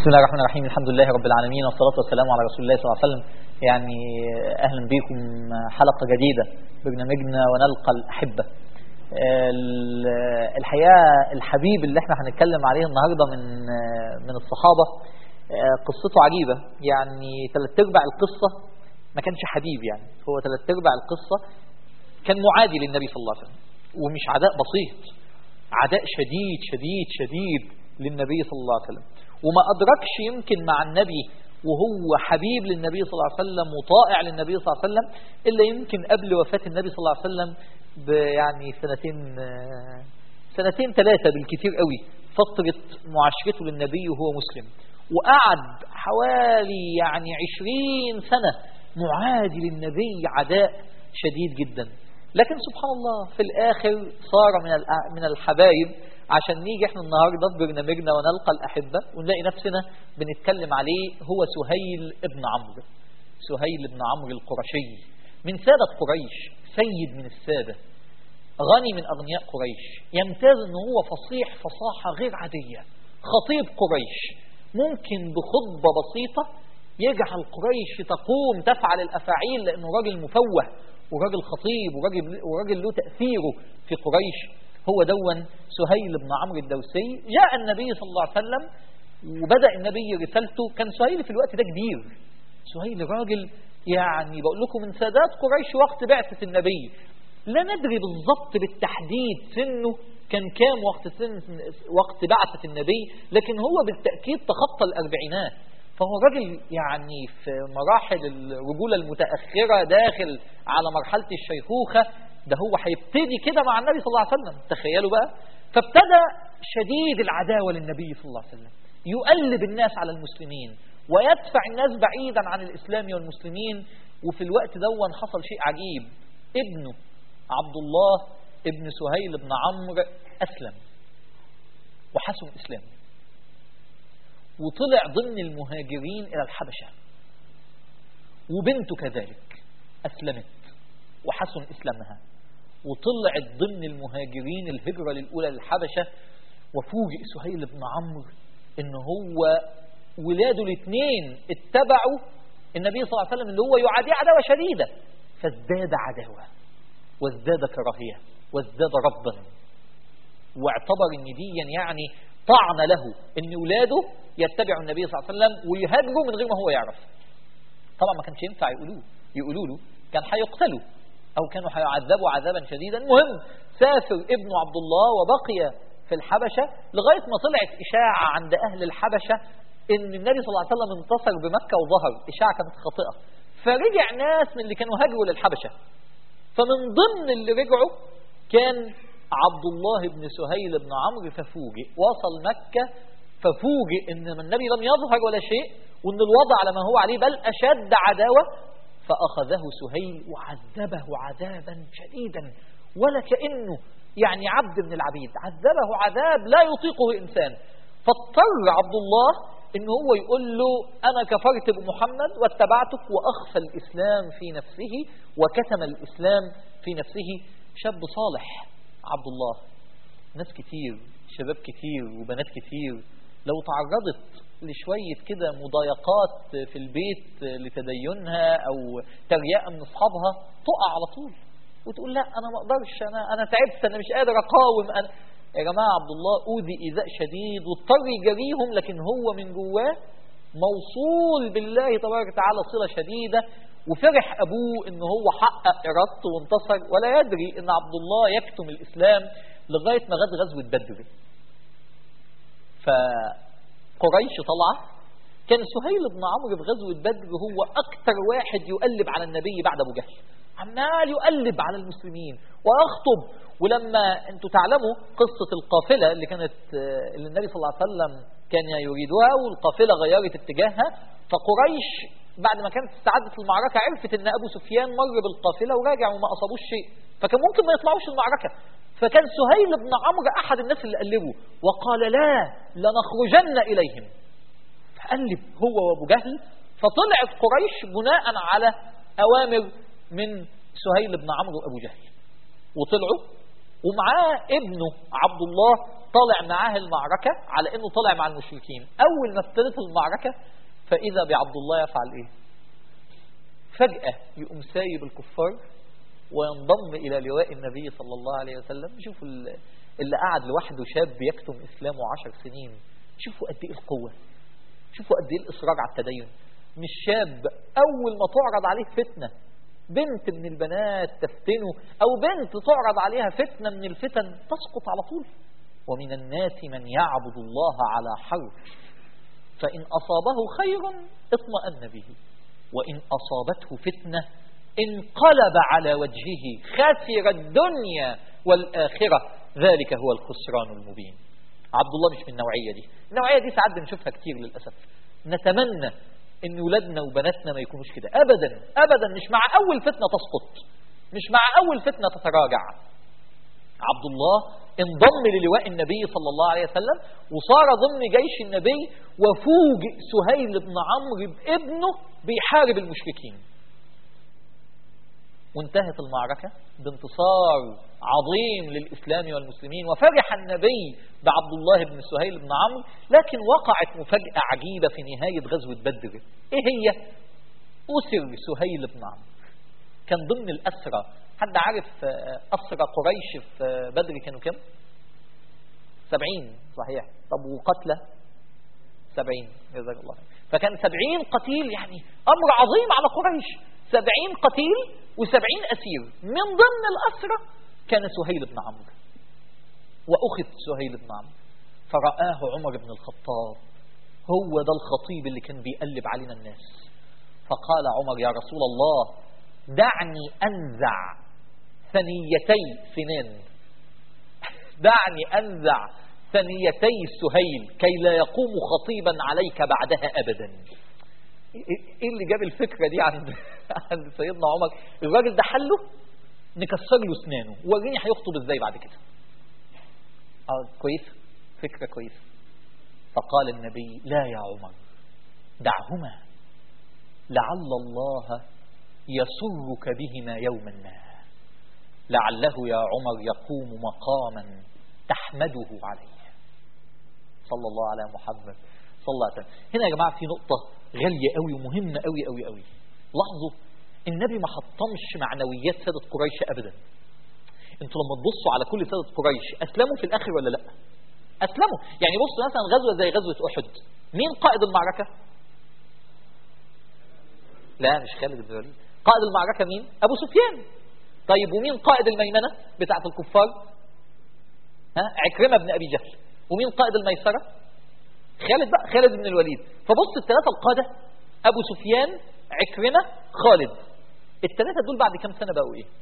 بسم الله الرحمن الرحيم الحمد لله رب العالمين والصلاة والسلام على رسول الله صلى الله عليه وسلم يعني أهلا بكم حلقة جديدة برنامجنا ونلقى الأحبة الحقيقة الحبيب اللي احنا هنتكلم عليه النهاردة من من الصحابة قصته عجيبة يعني ثلاث ارباع القصة ما كانش حبيب يعني هو ثلاث ارباع القصة كان معادي للنبي صلى الله عليه وسلم ومش عداء بسيط عداء شديد شديد شديد للنبي صلى الله عليه وسلم وما أدركش يمكن مع النبي وهو حبيب للنبي صلى الله عليه وسلم وطائع للنبي صلى الله عليه وسلم إلا يمكن قبل وفاة النبي صلى الله عليه وسلم يعني سنتين سنتين ثلاثة بالكثير قوي فترة معاشرته للنبي وهو مسلم وقعد حوالي يعني عشرين سنة معادي للنبي عداء شديد جدا لكن سبحان الله في الآخر صار من من الحبايب عشان نيجي احنا النهاردة في برنامجنا ونلقى الأحبة ونلاقي نفسنا بنتكلم عليه هو سهيل ابن عمرو سهيل ابن عمرو القرشي من سادة قريش سيد من السادة غني من أغنياء قريش يمتاز أنه هو فصيح فصاحة غير عادية خطيب قريش ممكن بخطبة بسيطة يجعل قريش تقوم تفعل الأفاعيل لأنه راجل مفوه وراجل خطيب وراجل, وراجل له تأثيره في قريش هو دون سهيل بن عمرو الدوسي جاء النبي صلى الله عليه وسلم وبدأ النبي رسالته كان سهيل في الوقت ده كبير سهيل راجل يعني بقول لكم من سادات قريش وقت بعثة النبي لا ندري بالضبط بالتحديد سنه كان كام وقت سن وقت بعثة النبي لكن هو بالتأكيد تخطى الأربعينات فهو راجل يعني في مراحل الرجولة المتأخرة داخل على مرحلة الشيخوخة ده هو هيبتدي كده مع النبي صلى الله عليه وسلم تخيلوا بقى فابتدى شديد العداوة للنبي صلى الله عليه وسلم يقلب الناس على المسلمين ويدفع الناس بعيدا عن الإسلام والمسلمين وفي الوقت دون حصل شيء عجيب ابنه عبد الله ابن سهيل بن عمرو أسلم وحسن إسلامه وطلع ضمن المهاجرين إلى الحبشة وبنته كذلك أسلمت وحسن إسلامها وطلعت ضمن المهاجرين الهجرة الأولى للحبشة وفوجئ سهيل بن عمرو إن هو ولاده الاثنين اتبعوا النبي صلى الله عليه وسلم اللي هو يعاديه عداوة شديدة فازداد عداوة وازداد كراهية وازداد ربا واعتبر ان دي يعني طعن له ان ولاده يتبعوا النبي صلى الله عليه وسلم ويهاجروا من غير ما هو يعرف طبعا ما كانش ينفع يقولوه يقولوا له كان هيقتلوا او كانوا هيعذبوا عذابا شديدا المهم سافر ابن عبد الله وبقي في الحبشة لغاية ما طلعت إشاعة عند أهل الحبشة إن النبي صلى الله عليه وسلم انتصر بمكة وظهر إشاعة كانت خاطئة فرجع ناس من اللي كانوا هاجروا للحبشة فمن ضمن اللي رجعوا كان عبد الله بن سهيل بن عمرو ففوجئ وصل مكة ففوجئ ان النبي لم يظهر ولا شيء وان الوضع على ما هو عليه بل اشد عداوة فاخذه سهيل وعذبه عذابا شديدا ولا كأنه يعني عبد من العبيد عذبه عذاب لا يطيقه انسان فاضطر عبد الله ان هو يقول له انا كفرت بمحمد واتبعتك واخفى الاسلام في نفسه وكتم الاسلام في نفسه شاب صالح عبد الله ناس كتير شباب كتير وبنات كتير لو تعرضت لشوية كده مضايقات في البيت لتدينها أو ترياء من أصحابها تقع على طول وتقول لا أنا ما أقدرش أنا, أنا تعبت أنا مش قادر أقاوم أنا يا جماعة عبد الله أوذي إيذاء شديد واضطر يجاريهم لكن هو من جواه موصول بالله تبارك وتعالى صلة شديدة وفرح أبوه إن هو حقق إرادته وانتصر ولا يدري إن عبد الله يكتم الإسلام لغاية ما غد غزوة بدر فقريش طلعة كان سهيل بن عمرو في غزوة بدر هو أكثر واحد يقلب على النبي بعد أبو جهل عمال يقلب على المسلمين ويخطب ولما انتوا تعلموا قصة القافلة اللي كانت اللي النبي صلى الله عليه وسلم كان يريدها والقافلة غيرت اتجاهها فقريش بعد ما كانت استعدت المعركة عرفت ان ابو سفيان مر بالقافلة وراجع وما اصابوش شيء فكان ممكن ما يطلعوش المعركة فكان سهيل بن عمرو احد الناس اللي قلبوا وقال لا لنخرجن اليهم فقلب هو وابو جهل فطلعت قريش بناء على اوامر من سهيل بن عمرو وابو جهل وطلعوا ومعاه ابنه عبد الله طالع معاه المعركة على انه طالع مع المشركين اول ما ابتدت المعركة فاذا بعبد الله يفعل ايه فجأة يقوم سايب الكفار وينضم الى لواء النبي صلى الله عليه وسلم شوفوا ال- اللي قعد لوحده شاب يكتم اسلامه عشر سنين شوفوا قد ايه القوة شوفوا قد ايه الاصرار على التدين مش شاب اول ما تعرض عليه فتنة بنت من البنات تفتنه او بنت تعرض عليها فتنة من الفتن تسقط على طول ومن الناس من يعبد الله على حرف فإن أصابه خير اطمأن به وإن أصابته فتنة انقلب على وجهه خسر الدنيا والآخرة ذلك هو الخسران المبين عبد الله مش من النوعية دي النوعية دي ساعات بنشوفها كتير للأسف نتمنى ان ولادنا وبناتنا ما يكونوش كده ابدا ابدا مش مع اول فتنة تسقط مش مع اول فتنة تتراجع عبد الله انضم للواء النبي صلى الله عليه وسلم وصار ضمن جيش النبي وفوجئ سهيل بن عمرو بابنه بيحارب المشركين وانتهت المعركة بانتصار عظيم للإسلام والمسلمين وفرح النبي بعبد الله بن سهيل بن عمرو لكن وقعت مفاجأة عجيبة في نهاية غزوة بدر إيه هي؟ أسر سهيل بن عمرو كان ضمن الأسرى حد عارف آه، أسرى قريش في آه، بدر كانوا كم؟ سبعين صحيح طب وقتلى سبعين جزاك الله خير فكان سبعين قتيل يعني أمر عظيم على قريش سبعين قتيل وسبعين أسير من ضمن الأسرى كان سهيل بن عمرو وأخت سهيل بن عمرو فرآه عمر بن الخطاب هو ده الخطيب اللي كان بيقلب علينا الناس فقال عمر يا رسول الله دعني أنزع ثنيتي سنان دعني أنزع ثنيتي سهيل كي لا يقوم خطيبا عليك بعدها أبدا ايه اللي جاب الفكرة دي عند عند سيدنا عمر الراجل ده حله نكسر له اسنانه وريني هيخطب ازاي بعد كده اه كويس فكرة كويسة فقال النبي لا يا عمر دعهما لعل الله يسرك بهما يوما ما لعله يا عمر يقوم مقاما تحمده عليه صلى الله على محمد صلى الله عليه وسلم هنا يا جماعة في نقطة غالية قوي ومهمة قوي قوي قوي لاحظوا النبي ما حطمش معنويات سادة قريش أبدا انتوا لما تبصوا على كل سادة قريش أسلموا في الآخر ولا لا أسلموا يعني بصوا مثلا غزوة زي غزوة أحد مين قائد المعركة لا مش خالد بن الوليد قائد المعركة مين أبو سفيان طيب ومين قائد الميمنة بتاعة الكفار ها عكرمة بن أبي جهل ومين قائد الميسرة خالد بقى خالد بن الوليد فبص الثلاثة القادة أبو سفيان عكرمة خالد الثلاثة دول بعد كام سنة بقوا إيه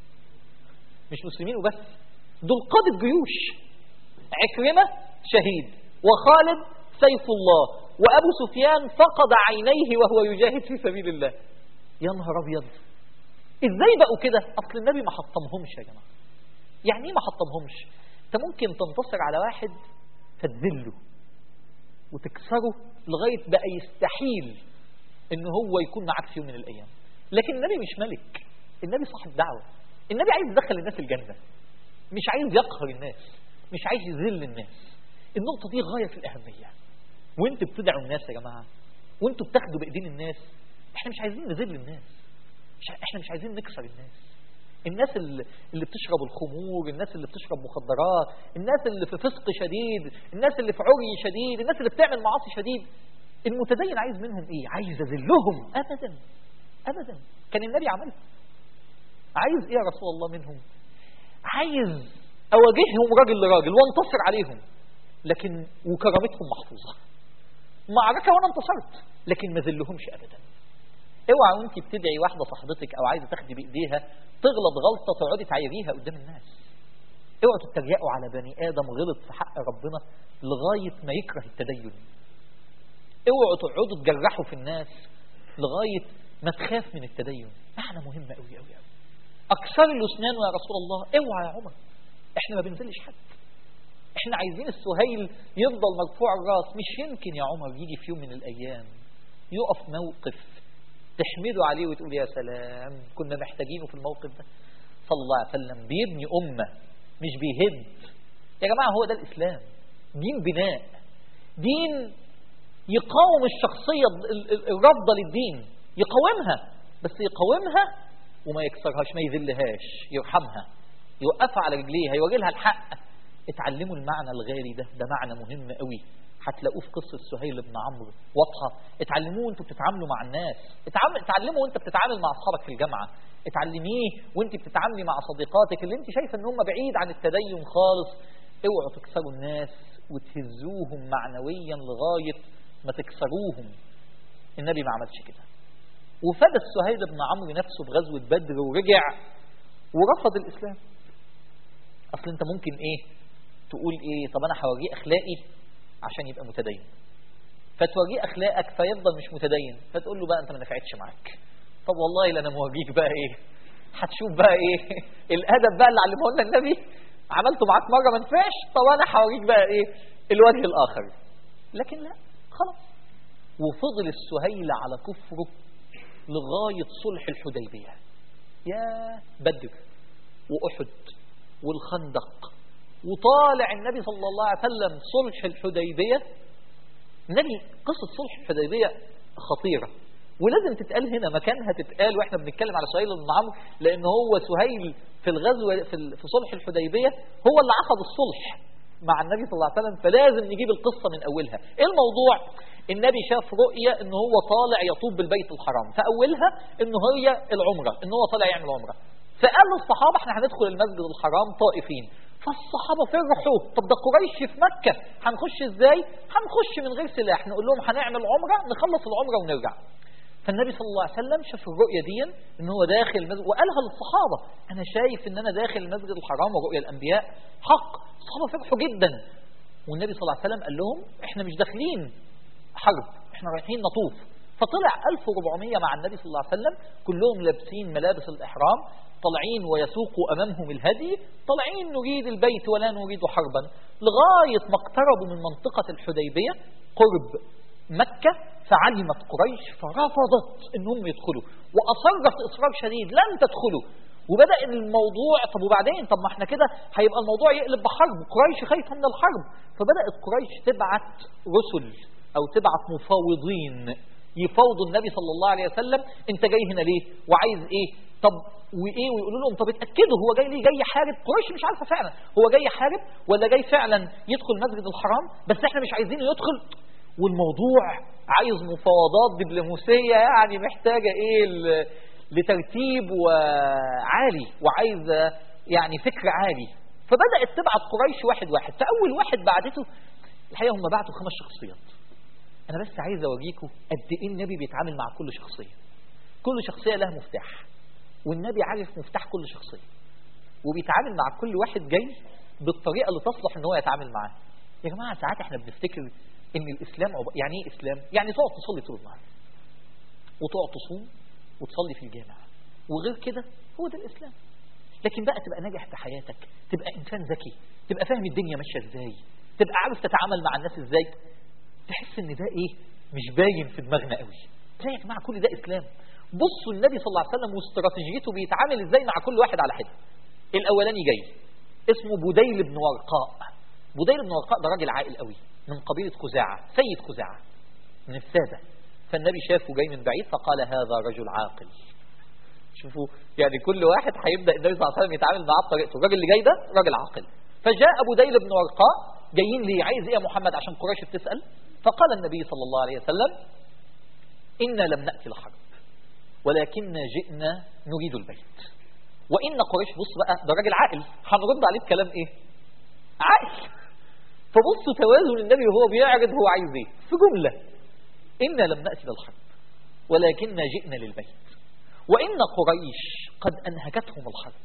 مش مسلمين وبس دول قادة جيوش عكرمة شهيد وخالد سيف الله وأبو سفيان فقد عينيه وهو يجاهد في سبيل الله يا نهار أبيض إزاي بقوا كده أصل النبي ما حطمهمش يا جماعة يعني إيه ما حطمهمش أنت ممكن تنتصر على واحد فتذله وتكسره لغاية بقى يستحيل ان هو يكون معاك في يوم من الايام لكن النبي مش ملك النبي صاحب دعوة النبي عايز يدخل الناس الجنة مش عايز يقهر الناس مش عايز يذل الناس النقطة دي غاية في الأهمية وانت بتدعوا الناس يا جماعة وانتوا بتاخدوا بإيدين الناس احنا مش عايزين نذل الناس مش احنا مش عايزين نكسر الناس الناس اللي, اللي بتشرب الخمور الناس اللي بتشرب مخدرات الناس اللي في فسق شديد الناس اللي في عري شديد الناس اللي بتعمل معاصي شديد المتدين عايز منهم ايه عايز اذلهم ابدا ابدا كان النبي عمل عايز ايه يا رسول الله منهم عايز اواجههم راجل لراجل وانتصر عليهم لكن وكرامتهم محفوظة معركة وانا انتصرت لكن ما ذلهمش ابدا اوعى وانت بتدعي واحدة صاحبتك او عايزة تاخدي بايديها تغلط غلطة تقعدي تعيريها قدام الناس اوعوا تتريقوا على بني ادم غلط في حق ربنا لغاية ما يكره التدين اوعوا تقعدوا تجرحوا في الناس لغاية ما تخاف من التدين معنى مهم قوي قوي قوي اكثر الاسنان يا رسول الله اوعى يا عمر احنا ما بنزلش حد احنا عايزين السهيل يفضل مرفوع الراس مش يمكن يا عمر يجي في يوم من الايام يقف موقف تحمده عليه وتقول يا سلام كنا محتاجينه في الموقف ده صلى الله عليه وسلم بيبني أمة مش بيهد يا جماعة هو ده الإسلام دين بناء دين يقاوم الشخصية ال- ال- الرافضة للدين يقاومها بس يقاومها وما يكسرهاش ما يذلهاش يرحمها يوقفها على رجليها يوري لها الحق اتعلموا المعنى الغالي ده ده معنى مهم قوي هتلاقوه في قصة سهيل بن عمرو واضحة اتعلموه وانتوا بتتعاملوا مع الناس اتعلم اتعلموا وانت بتتعامل مع اصحابك في الجامعة اتعلميه وانت بتتعاملي مع صديقاتك اللي انت شايفة ان هم بعيد عن التدين خالص اوعوا تكسروا الناس وتهزوهم معنويا لغاية ما تكسروهم النبي ما عملش كده وفدى السهيل بن عمرو نفسه بغزوة بدر ورجع ورفض الإسلام أصل أنت ممكن إيه تقول إيه طب أنا هوريه أخلاقي عشان يبقى متدين فتوريه أخلاقك فيفضل مش متدين فتقول له بقى أنت ما نفعتش معاك طب والله لا أنا موريك بقى إيه هتشوف بقى إيه الأدب بقى اللي علمه لنا النبي عملته معاك مرة ما نفعش طب أنا هوريك بقى إيه الوجه الآخر لكن لا خلاص وفضل السهيل على كفره لغاية صلح الحديبية يا بدر وأحد والخندق وطالع النبي صلى الله عليه وسلم صلح الحديبية النبي قصة صلح الحديبية خطيرة ولازم تتقال هنا مكانها تتقال واحنا بنتكلم على سهيل بن عمرو لان هو سهيل في الغزوه في ال- في صلح الحديبيه هو اللي عقد الصلح مع النبي صلى الله عليه وسلم فلازم نجيب القصه من اولها ايه الموضوع النبي شاف رؤيه ان هو طالع يطوف بالبيت الحرام فاولها ان هي العمره ان هو طالع يعمل عمره فقال للصحابه احنا هندخل المسجد الحرام طائفين فالصحابه فرحوا طب ده قريش في مكه هنخش ازاي هنخش من غير سلاح نقول لهم هنعمل عمره نخلص العمره ونرجع فالنبي صلى الله عليه وسلم شاف الرؤية دي ان هو داخل المسجد وقالها للصحابة انا شايف ان انا داخل المسجد الحرام ورؤيا الانبياء حق الصحابة فرحوا جدا والنبي صلى الله عليه وسلم قال لهم احنا مش داخلين حرب احنا رايحين نطوف فطلع 1400 مع النبي صلى الله عليه وسلم كلهم لابسين ملابس الإحرام طالعين ويسوقوا أمامهم الهدي طالعين نريد البيت ولا نريد حربا لغاية ما اقتربوا من منطقة الحديبية قرب مكة فعلمت قريش فرفضت انهم يدخلوا واصرت اصرار شديد لن تدخلوا وبدا الموضوع طب وبعدين طب ما احنا كده هيبقى الموضوع يقلب بحرب قريش خايفه من الحرب فبدات قريش تبعت رسل او تبعت مفاوضين يفاوضوا النبي صلى الله عليه وسلم انت جاي هنا ليه وعايز ايه طب وايه ويقولوا لهم طب اتاكدوا هو جاي ليه جاي يحارب قريش مش عارفه فعلا هو جاي يحارب ولا جاي فعلا يدخل مسجد الحرام بس احنا مش عايزينه يدخل والموضوع عايز مفاوضات دبلوماسيه يعني محتاجه ايه ل- لترتيب وعالي وعايزه يعني فكر عالي فبدات تبعت قريش واحد واحد فاول واحد بعتته الحقيقه هم بعتوا خمس شخصيات انا بس عايز اوريكم قد ايه النبي بيتعامل مع كل شخصيه كل شخصيه لها مفتاح والنبي عارف مفتاح كل شخصيه وبيتعامل مع كل واحد جاي بالطريقه اللي تصلح ان هو يتعامل معاه يا جماعه ساعات احنا بنفتكر ان الاسلام عب... يعني ايه اسلام يعني تقعد تصلي طول النهار وتقعد تصوم وتصلي في الجامع وغير كده هو ده الاسلام لكن بقى تبقى ناجح في حياتك تبقى انسان ذكي تبقى فاهم الدنيا ماشيه ازاي تبقى عارف تتعامل مع الناس ازاي تحس ان ده ايه مش باين في دماغنا قوي لا يا جماعه كل ده اسلام بصوا النبي صلى الله عليه وسلم واستراتيجيته بيتعامل ازاي مع كل واحد على حده الاولاني جاي اسمه بديل بن ورقاء بديل بن ورقاء ده راجل عاقل قوي من قبيله خزاعه سيد خزاعه من الساده فالنبي شافه جاي من بعيد فقال هذا رجل عاقل شوفوا يعني كل واحد هيبدا النبي صلى الله عليه وسلم يتعامل معاه بطريقته الراجل اللي جاي ده راجل عاقل فجاء ابو ديل بن ورقاء جايين ليه عايز ايه يا محمد عشان قريش بتسال فقال النبي صلى الله عليه وسلم انا لم ناتي لحرب ولكننا جئنا نريد البيت وان قريش بص بقى ده راجل عاقل هنرد عليه بكلام ايه عاقل فبصوا توازن النبي وهو بيعرض هو عايز ايه في جمله انا لم ناتي للحرب ولكننا جئنا للبيت وإن قريش قد أنهكتهم الحرب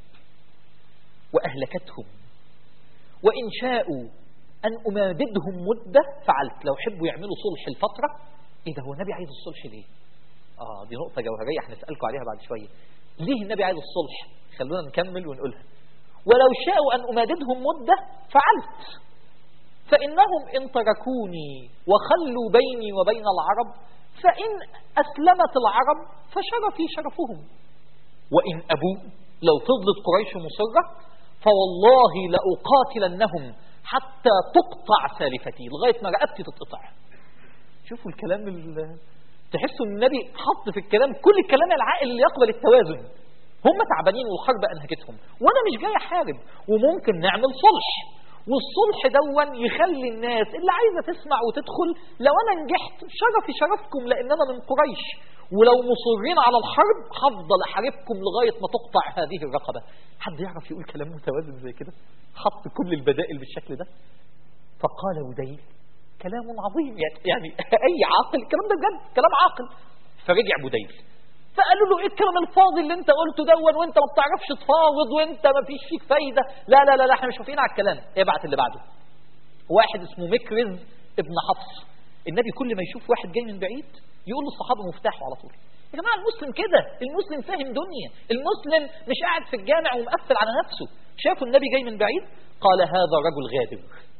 وأهلكتهم وإن شاءوا أن أماددهم مدة فعلت لو حبوا يعملوا صلح الفترة إيه ده هو النبي عايز الصلح ليه آه دي نقطة جوهرية هنسألكم عليها بعد شوية ليه النبي عايز الصلح خلونا نكمل ونقولها ولو شاءوا أن أماددهم مدة فعلت فإنهم إن تركوني وخلوا بيني وبين العرب فإن أسلمت العرب فشرفي شرفهم وإن أبوا لو فضلت قريش مصرة فوالله لأقاتلنهم حتى تقطع سالفتي لغايه ما رقبتي تتقطع شوفوا الكلام ال- تحسوا ان النبي حط في الكلام كل الكلام العاقل اللي يقبل التوازن هم تعبانين والحرب انهكتهم وانا مش جاي احارب وممكن نعمل صلح والصلح دون يخلي الناس اللي عايزه تسمع وتدخل لو انا نجحت شرفي شرفكم لان انا من قريش ولو مصرين على الحرب هفضل احاربكم لغايه ما تقطع هذه الرقبه حد يعرف يقول كلام متوازن زي كده حط كل البدائل بالشكل ده فقال وديل كلام عظيم يعني, يعني اي عاقل الكلام ده بجد كلام عاقل فرجع بديل فقالوا له ايه الكلام الفاضي اللي انت قلته دون وانت ما بتعرفش تفاوض وانت ما فيش فيك فايده لا لا لا, لا احنا مش موافقين على الكلام ابعت اللي بعده واحد اسمه مكرز ابن حفص النبي كل ما يشوف واحد جاي من بعيد يقول للصحابه مفتاحه على طول يا جماعه المسلم كده المسلم فاهم دنيا المسلم مش قاعد في الجامع ومقفل على نفسه شافوا النبي جاي من بعيد قال هذا رجل غادر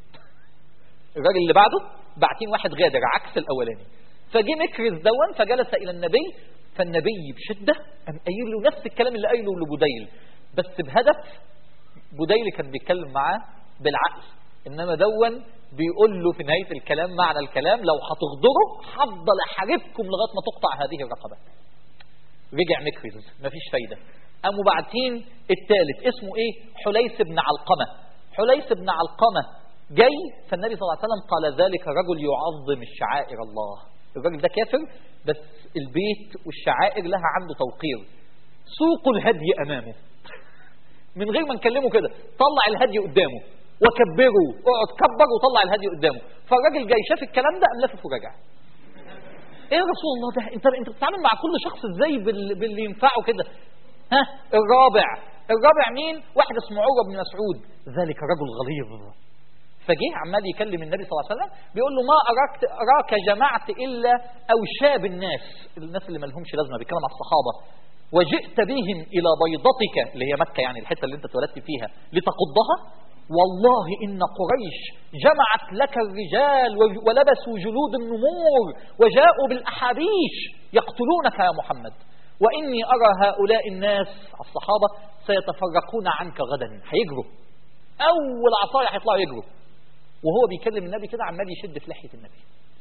الراجل اللي بعده باعتين واحد غادر عكس الاولاني فجه مكرز دون فجلس الى النبي فالنبي بشده قام قايل له نفس الكلام اللي قايله لبديل بس بهدف بديل كان بيتكلم معاه بالعقل انما دون بيقول له في نهايه الكلام معنى الكلام لو هتغدروا هفضل احاربكم لغايه ما تقطع هذه الرقبه رجع مكرز مفيش فايده قاموا باعتين الثالث اسمه ايه حليس بن علقمه حليس بن علقمه جاي فالنبي صلى الله عليه وسلم قال ذلك رجل يعظم الشعائر الله الراجل ده كافر بس البيت والشعائر لها عنده توقير سوق الهدي امامه من غير ما نكلمه كده طلع الهدي قدامه وكبره اقعد كبر وطلع الهدي قدامه فالراجل جاي شاف الكلام ده قام لافف ورجع ايه يا رسول الله ده انت انت بتتعامل مع كل شخص ازاي بال... باللي ينفعه كده ها الرابع الرابع مين واحد اسمه عروه بن مسعود ذلك رجل غليظ فجه عمال يكلم النبي صلى الله عليه وسلم بيقول له ما اراك اراك جمعت الا اوشاب الناس الناس اللي ما لهمش لازمه بيتكلم على الصحابه وجئت بهم الى بيضتك اللي هي مكه يعني الحته اللي انت اتولدت فيها لتقضها والله ان قريش جمعت لك الرجال ولبسوا جلود النمور وجاءوا بالاحابيش يقتلونك يا محمد واني ارى هؤلاء الناس الصحابه سيتفرقون عنك غدا هيجروا اول عصايه هيطلعوا يجروا وهو بيكلم النبي كده عمال يشد في لحيه النبي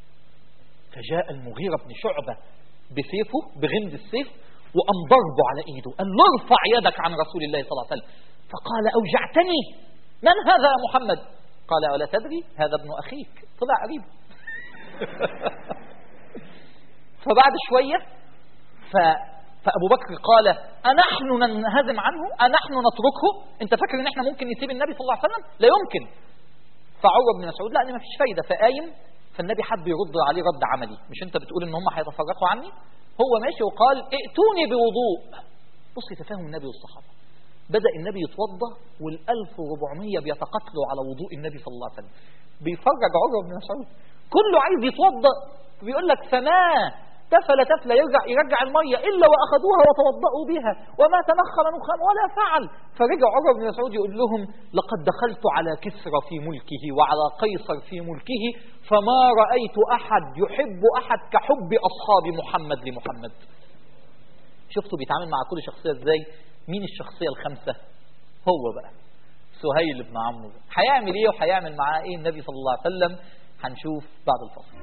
فجاء المغيره بن شعبه بسيفه بغمد السيف وقام ضربه على ايده قال له ارفع يدك عن رسول الله صلى الله عليه وسلم فقال اوجعتني من هذا يا محمد قال أولا تدري هذا ابن أخيك طلع قريب فبعد شوية ف... فأبو بكر قال أنحن ننهزم عنه أنحن نتركه أنت فاكر أن احنا ممكن نسيب النبي صلى الله عليه وسلم لا يمكن فعروة بن مسعود لا أنا ما فيش فايدة فقايم فالنبي حب يرد عليه رد عملي مش أنت بتقول إن هم هيتفرقوا عني هو ماشي وقال ائتوني بوضوء بص تفاهم النبي والصحابة بدأ النبي يتوضا وال1400 بيتقاتلوا على وضوء النبي صلى الله عليه وسلم بيفرج عروه بن مسعود كله عايز يتوضا بيقول لك فما تفل تفلة يرجع يرجع المية إلا وأخذوها وتوضأوا بها وما تنخل نخام ولا فعل فرجع عمر بن مسعود يقول لهم لقد دخلت على كسرى في ملكه وعلى قيصر في ملكه فما رأيت أحد يحب أحد كحب أصحاب محمد لمحمد شفتوا بيتعامل مع كل شخصية ازاي مين الشخصية الخامسة هو بقى سهيل بن عمرو هيعمل ايه وهيعمل معاه ايه النبي صلى الله عليه وسلم هنشوف بعد الفصل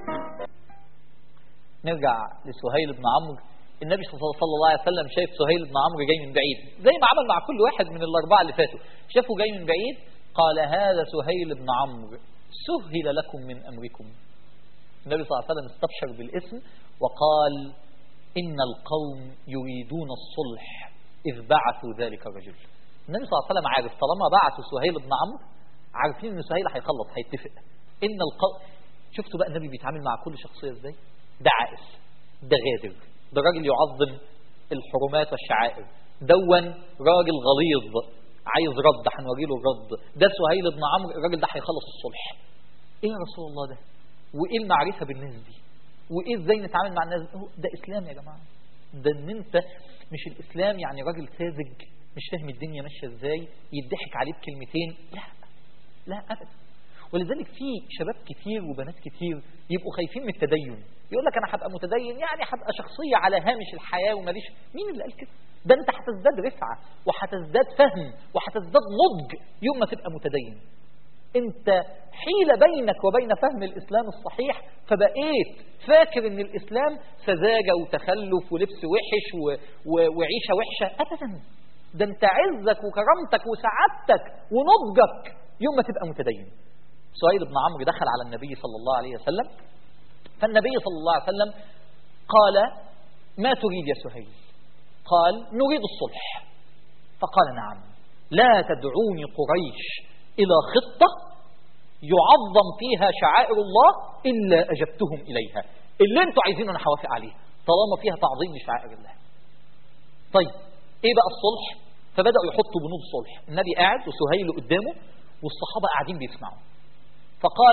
نرجع لسهيل بن عمرو النبي صلى الله عليه وسلم شايف سهيل بن عمرو جاي من بعيد زي ما عمل مع كل واحد من الأربعة اللي فاتوا شافه جاي من بعيد قال هذا سهيل بن عمرو سهل لكم من أمركم النبي صلى الله عليه وسلم استبشر بالاسم وقال إن القوم يريدون الصلح إذ بعثوا ذلك الرجل النبي صلى الله عليه وسلم عارف طالما بعثوا سهيل بن عمرو عارفين ان سهيل هيخلص هيتفق ان القوم شفتوا بقى النبي بيتعامل مع كل شخصيه ازاي ده عائس ده غادر ده راجل يعظم الحرمات والشعائر دون راجل غليظ عايز رد هنوري له الرد ده سهيل بن عمرو الراجل ده هيخلص الصلح ايه يا رسول الله ده وايه المعرفه بالناس دي وايه ازاي نتعامل مع الناس ده اسلام يا جماعه ده ان انت مش الاسلام يعني راجل ساذج مش فاهم الدنيا ماشيه ازاي يضحك عليه بكلمتين لا لا ابدا ولذلك في شباب كتير وبنات كتير يبقوا خايفين من التدين يقول لك انا هبقى متدين يعني هبقى شخصيه على هامش الحياه وماليش مين اللي قال كده ده انت هتزداد رفعه وهتزداد فهم وهتزداد نضج يوم ما تبقى متدين انت حيل بينك وبين فهم الإسلام الصحيح فبقيت فاكر ان الإسلام سذاجة وتخلف ولبس وحش و... و... وعيشة وحشة أبدا ده انت عزك وكرامتك وسعادتك ونضجك يوم ما تبقى متدين سهيل بن عمرو دخل على النبي صلى الله عليه وسلم فالنبي صلى الله عليه وسلم قال ما تريد يا سهيل قال نريد الصلح فقال نعم لا تدعوني قريش إلى خطة يعظم فيها شعائر الله إلا أجبتهم إليها اللي انتوا عايزينه أنا هوافق عليه طالما فيها تعظيم لشعائر الله طيب ايه بقى الصلح فبدأوا يحطوا بنود صلح النبي قاعد وسهيل قدامه والصحابة قاعدين بيسمعوا فقال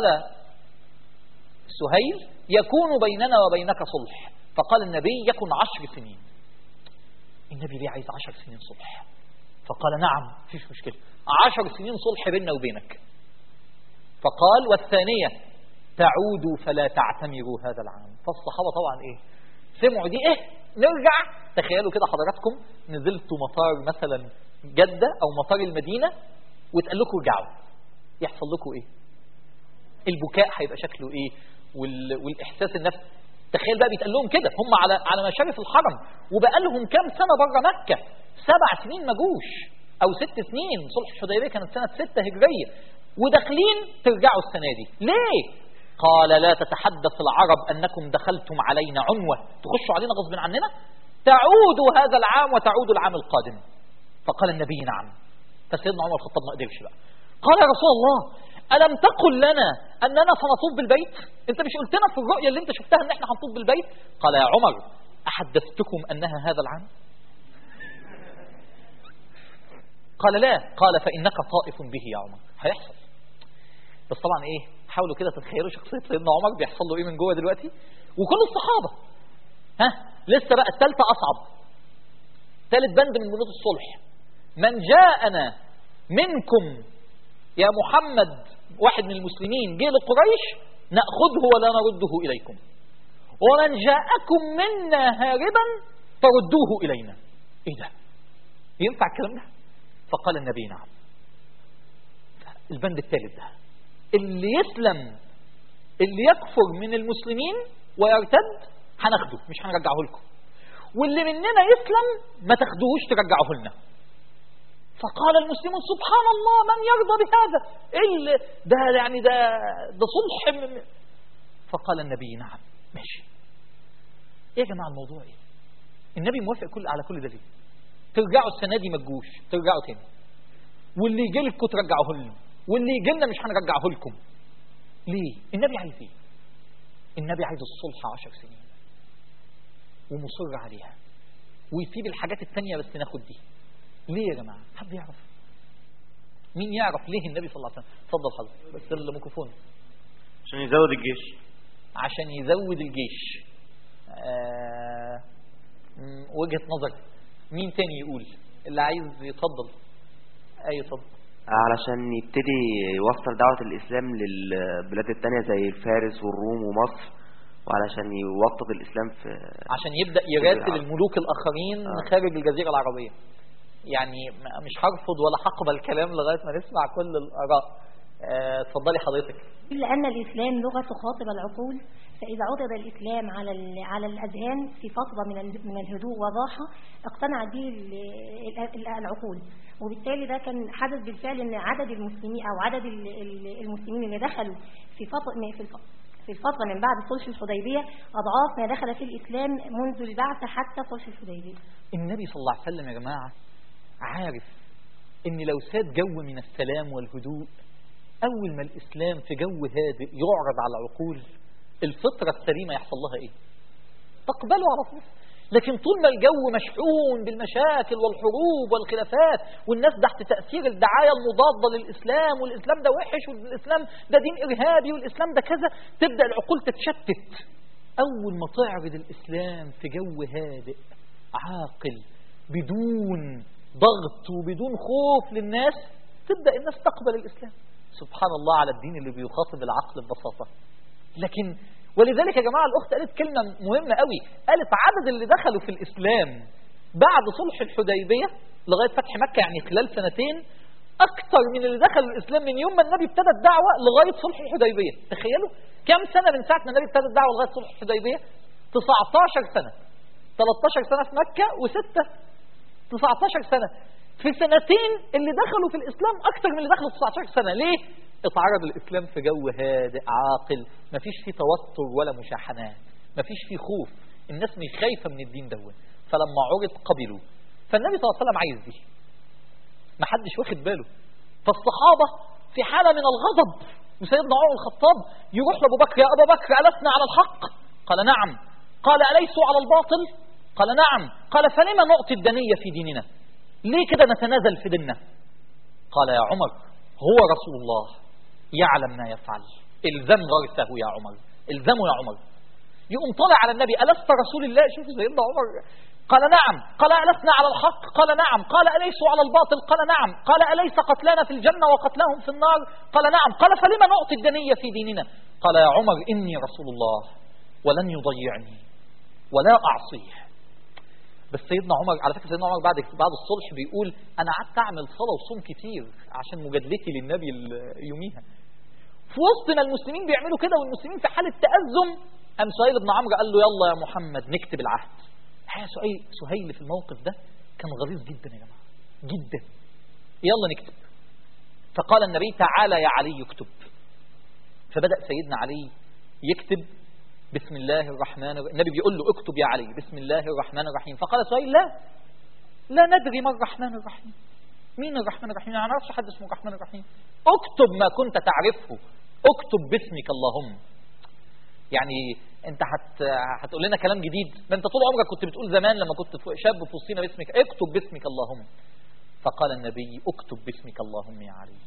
سهيل يكون بيننا وبينك صلح فقال النبي يكن عشر سنين النبي ليه عايز عشر سنين صلح فقال نعم فيش مشكلة عشر سنين صلح بيننا وبينك فقال والثانية تعودوا فلا تعتمروا هذا العام فالصحابة طبعا ايه سمعوا دي ايه نرجع تخيلوا كده حضراتكم نزلتوا مطار مثلا جدة او مطار المدينة وتقال لكم ارجعوا يحصل لكم ايه البكاء هيبقى شكله ايه وال... والاحساس النفسي تخيل بقى بيتقال لهم كده هم على على مشارف الحرم وبقى لهم كام سنه بره مكه سبع سنين ما جوش او ست سنين صلح الحديبيه كانت سنه ستة هجريه وداخلين ترجعوا السنه دي ليه قال لا تتحدث العرب انكم دخلتم علينا عنوه تخشوا علينا غصب عننا تعودوا هذا العام وتعودوا العام القادم فقال النبي نعم فسيدنا عمر الخطاب ما قدرش بقى قال يا رسول الله ألم تقل لنا أننا سنطوف بالبيت أنت مش قلت لنا في الرؤية اللي أنت شفتها أن احنا هنطوف بالبيت قال يا عمر أحدثتكم أنها هذا العام قال لا قال فإنك طائف به يا عمر هيحصل بس طبعا إيه حاولوا كده تتخيلوا شخصية سيدنا عمر بيحصل له إيه من جوه دلوقتي وكل الصحابة ها لسه بقى الثالثة أصعب ثالث بند من بنود الصلح من جاءنا منكم يا محمد واحد من المسلمين جه لقريش نأخذه ولا نرده إليكم ومن جاءكم منا هاربا فردوه إلينا إيه ده ينفع الكلام ده فقال النبي نعم البند الثالث ده اللي يسلم اللي يكفر من المسلمين ويرتد هناخده مش هنرجعه لكم واللي مننا يسلم ما تاخدوهوش ترجعه لنا فقال المسلمون سبحان الله من يرضى بهذا إيه ده يعني ده ده صلح من فقال النبي نعم ماشي ايه يا جماعه الموضوع ايه النبي موافق كل على كل ده ليه ترجعوا السنه دي ما تجوش ترجعوا تاني واللي يجي لكم ترجعوه لنا واللي يجي لنا مش هنرجعه لكم ليه النبي عايز ايه النبي عايز الصلح عشر سنين ومصر عليها ويسيب الحاجات التانية بس ناخد دي ليه يا جماعة حد يعرف مين يعرف ليه النبي صلى الله عليه وسلم اتفضل حضرتك بس الميكروفون عشان يزود الجيش عشان يزود الجيش آه وجهة نظر مين تاني يقول اللي عايز يتفضل اي اتفضل علشان يبتدي يوصل دعوة الإسلام للبلاد التانية زي الفارس والروم ومصر وعلشان يوطد الإسلام في عشان يبدأ يراسل الملوك الآخرين آه. خارج الجزيرة العربية يعني م- مش هرفض ولا هقبل الكلام لغاية ما نسمع كل الآراء آه، اتفضلي حضرتك لأن الإسلام لغة تخاطب العقول فإذا عرض الإسلام على ال- على الأذهان في فترة من ال- من الهدوء والراحة اقتنع به ال- ال- العقول وبالتالي ده كان حدث بالفعل ان عدد المسلمين او عدد ال- ال- المسلمين اللي دخلوا في فتره في الف- في الفتره من بعد صلح الحديبيه اضعاف ما دخل في الاسلام منذ البعث حتى صلح الحديبيه النبي صلى الله عليه وسلم يا جماعة عارف ان لو ساد جو من السلام والهدوء اول ما الاسلام في جو هادئ يعرض على العقول الفطرة السليمة يحصل لها ايه تقبله على طول لكن طول ما الجو مشحون بالمشاكل والحروب والخلافات والناس تحت تأثير الدعاية المضادة للإسلام والإسلام ده وحش والإسلام ده دين إرهابي والإسلام ده كذا تبدأ العقول تتشتت أول ما تعرض الإسلام في جو هادئ عاقل بدون ضغط وبدون خوف للناس تبدأ الناس تقبل الإسلام سبحان الله على الدين اللي بيخاطب العقل ببساطة لكن ولذلك يا جماعة الأخت قالت كلمة مهمة قوي قالت عدد اللي دخلوا في الإسلام بعد صلح الحديبية لغاية فتح مكة يعني خلال سنتين اكتر من اللي دخلوا الاسلام من يوم ما النبي ابتدى الدعوه لغايه صلح الحديبيه تخيلوا كم سنه من ساعه ما النبي ابتدى الدعوه لغايه صلح الحديبيه 19 سنه 13 سنه في مكه وسته 19 سنه في سنتين اللي دخلوا في الاسلام اكتر من اللي دخلوا في 19 سنه ليه اتعرض الاسلام في جو هادئ عاقل مفيش فيه توتر ولا مشاحنات مفيش فيه خوف الناس مش خايفه من الدين دون فلما عرض قبلوا فالنبي صلى الله عليه وسلم عايز دي ما حدش واخد باله فالصحابة في حالة من الغضب وسيدنا عمر الخطاب يروح لأبو بكر يا أبا بكر ألسنا على الحق قال نعم قال أليسوا على الباطل قال نعم قال فلما نعطي الدنية في ديننا ليه كده نتنازل في ديننا قال يا عمر هو رسول الله يعلم ما يفعل الزم غرسه يا عمر الزمه يا عمر يقوم طالع على النبي ألست رسول الله شوفوا سيدنا عمر قال نعم قال ألسنا على الحق قال نعم قال أليسوا على الباطل قال نعم قال أليس قتلانا في الجنة وقتلهم في النار قال نعم قال فلما نعطي الدنية في ديننا قال يا عمر إني رسول الله ولن يضيعني ولا أعصيه بس سيدنا عمر على فكرة سيدنا عمر بعد بعد الصلح بيقول أنا قعدت أعمل صلاة وصوم كتير عشان مجادلتي للنبي يوميها في وسط ما المسلمين بيعملوا كده والمسلمين في حالة تأزم قام سهيل بن عمرو قال له يلا يا محمد نكتب العهد الحقيقة سهيل سهيل في الموقف ده كان غليظ جدا يا جماعة جدا يلا نكتب فقال النبي تعالى يا علي اكتب فبدأ سيدنا علي يكتب بسم الله الرحمن الرحيم النبي بيقول له اكتب يا علي بسم الله الرحمن الرحيم فقال سهيل لا لا ندري ما الرحمن الرحيم مين الرحمن الرحيم ما نعرفش حد اسمه الرحمن الرحيم اكتب ما كنت تعرفه اكتب باسمك اللهم يعني انت هت هتقول لنا كلام جديد ما انت طول عمرك كنت بتقول زمان لما كنت شاب في وسطينا باسمك اكتب باسمك اللهم فقال النبي اكتب باسمك اللهم يا علي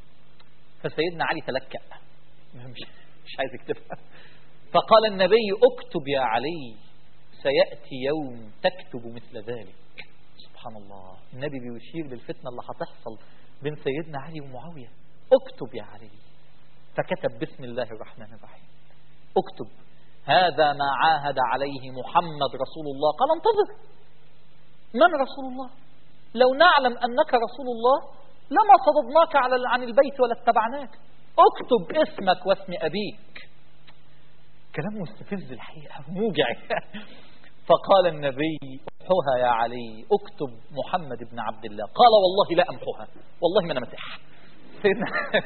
فسيدنا علي تلكأ مش, مش عايز يكتبها فقال النبي اكتب يا علي سيأتي يوم تكتب مثل ذلك سبحان الله النبي بيشير للفتنة اللي هتحصل بين سيدنا علي ومعاوية اكتب يا علي فكتب بسم الله الرحمن الرحيم اكتب هذا ما عاهد عليه محمد رسول الله قال انتظر من رسول الله لو نعلم أنك رسول الله لما صددناك على عن البيت ولا اتبعناك اكتب اسمك واسم أبيك كلام مستفز الحقيقة موجع فقال النبي امحوها يا علي اكتب محمد بن عبد الله قال والله لا امحوها والله ما انا مسح سيدنا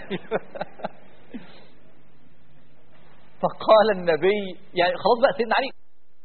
فقال النبي يعني خلاص بقى سيدنا علي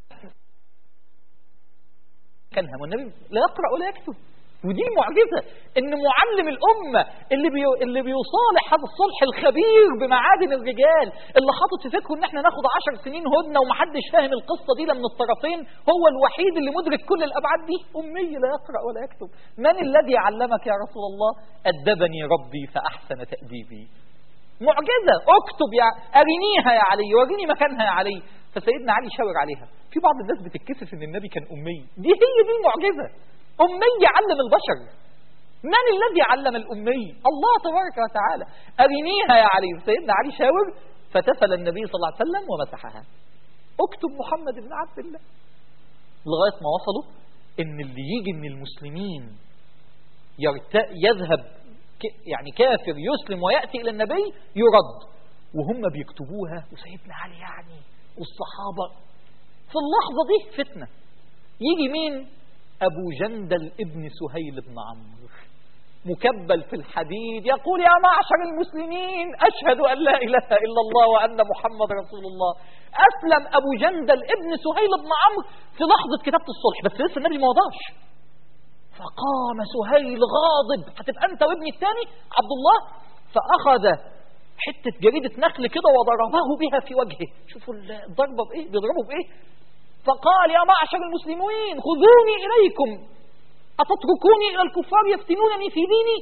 كان هم النبي لا يقرأ ولا يكتب ودي معجزة ان معلم الأمة اللي بي... اللي بيصالح هذا الصلح الخبير بمعادن الرجال اللي حاطط في فكره ان احنا ناخد عشر سنين هدنة ومحدش فاهم القصة دي لا من الطرفين هو الوحيد اللي مدرك كل الأبعاد دي أمي لا يقرأ ولا يكتب من الذي علمك يا رسول الله أدبني ربي فأحسن تأديبي معجزة اكتب يا أرنيها يا علي وريني مكانها يا علي فسيدنا علي شاور عليها في بعض الناس بتتكسف ان النبي كان أمي دي هي دي المعجزة أمي علم البشر من الذي علم الأمي الله تبارك وتعالى أرنيها يا علي سيدنا علي شاور فتفل النبي صلى الله عليه وسلم ومسحها اكتب محمد بن عبد الله لغاية ما وصلوا ان اللي يجي من المسلمين يرت... يذهب يعني كافر يسلم ويأتي إلى النبي يرد وهم بيكتبوها وسيدنا علي يعني والصحابة في اللحظة دي فتنة يجي مين أبو جندل ابن سهيل بن عمرو مكبل في الحديد يقول يا معشر المسلمين أشهد أن لا إله إلا الله وأن محمد رسول الله أسلم أبو جندل ابن سهيل بن عمرو في لحظة كتابة الصلح بس لسه النبي ما وضعش فقام سهيل غاضب هتبقى أنت وابني الثاني عبد الله فأخذ حتة جريدة نخل كده وضربه بها في وجهه شوفوا الضربة بإيه بيضربه بإيه فقال يا معشر المسلمين خذوني إليكم أتتركوني إلى الكفار يفتنونني في ديني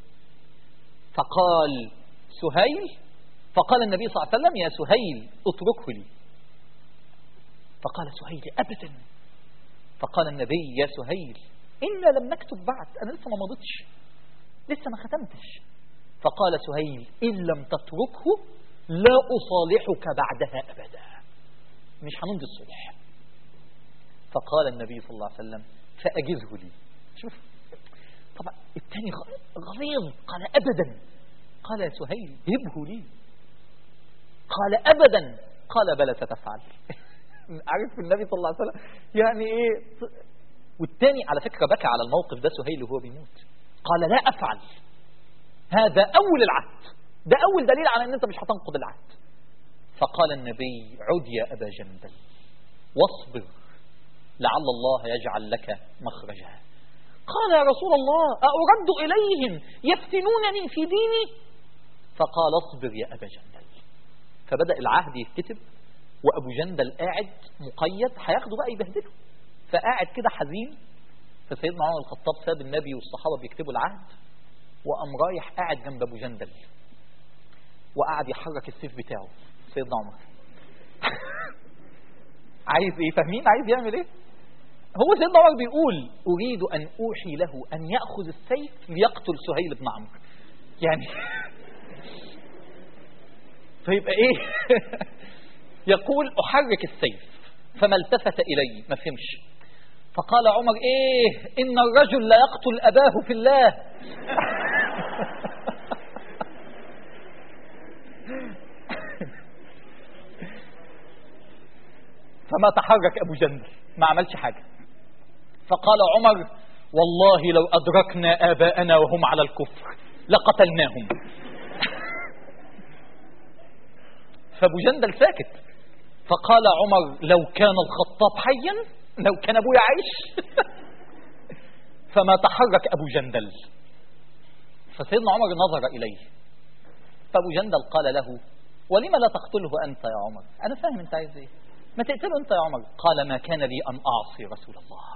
فقال سهيل فقال النبي صلى الله عليه وسلم يا سهيل اتركه لي فقال سهيل أبدا فقال النبي يا سهيل إنا لم نكتب بعد أنا لسه ما مضيتش لسه ما ختمتش فقال سهيل إن لم تتركه لا أصالحك بعدها أبدا مش هنمضي الصلح فقال النبي صلى الله عليه وسلم فأجزه لي شوف طبعا الثاني غليظ قال أبدا قال يا سهيل هبه لي قال أبدا قال بلى ستفعل عارف النبي صلى الله عليه وسلم يعني ايه والتاني على فكرة بكى على الموقف ده سهيل وهو بيموت قال لا أفعل هذا أول العهد ده أول دليل على أن أنت مش هتنقض العهد فقال النبي عد يا أبا جندل واصبر لعل الله يجعل لك مخرجا قال يا رسول الله أرد إليهم يفتنونني في ديني فقال اصبر يا أبا جندل فبدأ العهد يتكتب وأبو جندل قاعد مقيد هياخده بقى يبهدله فقاعد كده حزين فسيدنا عمر الخطاب ساب النبي والصحابة بيكتبوا العهد وقام رايح قاعد جنب أبو جندل وقعد يحرك السيف بتاعه سيدنا عمر عايز ايه فاهمين عايز يعمل ايه هو سيدنا عمر بيقول اريد ان اوحي له ان ياخذ السيف ليقتل سهيل بن عمرو يعني فيبقى ايه يقول احرك السيف فما التفت الي ما فهمش فقال عمر ايه ان الرجل لا يقتل اباه في الله فما تحرك ابو جندل ما عملش حاجه فقال عمر والله لو ادركنا اباءنا وهم على الكفر لقتلناهم فابو جندل ساكت فقال عمر لو كان الخطاب حيا لو كان ابويا عايش فما تحرك ابو جندل فسيدنا عمر نظر اليه فابو جندل قال له ولم لا تقتله انت يا عمر انا فاهم انت عايز ايه ما تقتله انت يا عمر قال ما كان لي ان اعصي رسول الله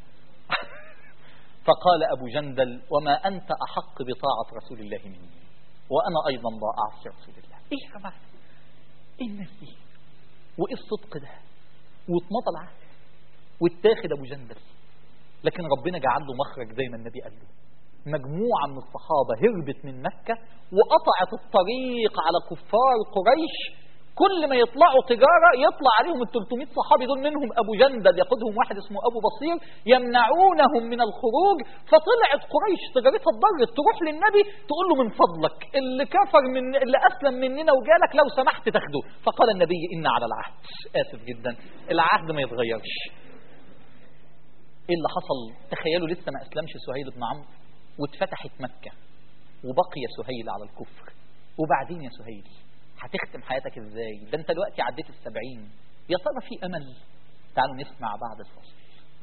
فقال ابو جندل وما انت احق بطاعه رسول الله مني وانا ايضا لا اعصي رسول الله ايه يا جماعه ايه الناس دي وايه الصدق ده واتمضى العهد واتاخد ابو جندل لكن ربنا جعل له مخرج زي ما النبي قال له مجموعة من الصحابة هربت من مكة وقطعت الطريق على كفار قريش كل ما يطلعوا تجارة يطلع عليهم ال 300 صحابي دول منهم أبو جندل يقودهم واحد اسمه أبو بصير يمنعونهم من الخروج فطلعت قريش تجارتها اتضرت تروح للنبي تقول له من فضلك اللي كفر من اللي أسلم مننا وجالك لو سمحت تاخده فقال النبي إن على العهد آسف جدا العهد ما يتغيرش ايه اللي حصل تخيلوا لسه ما اسلمش سهيل بن عمرو واتفتحت مكة وبقي سهيل على الكفر وبعدين يا سهيل هتختم حياتك ازاي ده انت دلوقتي عديت السبعين يا ترى في امل تعالوا نسمع بعد الفصل